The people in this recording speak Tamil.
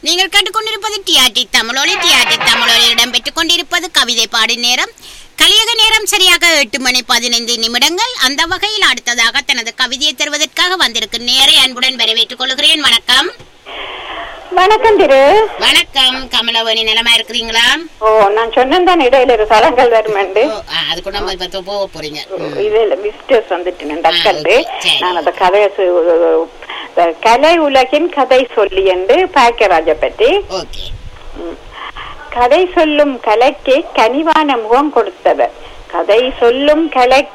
நீங்கள் கேட்டுக்கொண்டிருப்பது டிஆர்டி தமிழொலி டிஆர்டி தமிழொலி இடம்பெற்றுக் கொண்டிருப்பது கவிதை பாடும் நேரம் கலியக நேரம் சரியாக எட்டு மணி பதினைந்து நிமிடங்கள் அந்த வகையில் அடுத்ததாக தனது கவிதையை தருவதற்காக வந்திருக்கும் நேரை அன்புடன் வரவேற்றுக் கொள்கிறேன் வணக்கம் வணக்கம் திரு வணக்கம் கமலவணி நிலமா இருக்கிறீங்களா ஓ நான் சொன்னேன் தான் இடையில ஒரு தலங்கள் வருமெண்டு ஓ, ஆ, அது கூட நம்ம இப்ப போக போறீங்க ம். இதுல விசிட்டர்ஸ் வந்துட்டு டக்கல் ஓகே, சரி. நான் அந்த கதையை சு- இந்த கலை உலகின் கதை சொல்லி என்று பாக்கியராஜ பற்றி ஓகே ம். கதை சொல்லும் கலைக்கு கனிவான முகம் கொடுத்தவர் கதை சொல்லும் கலை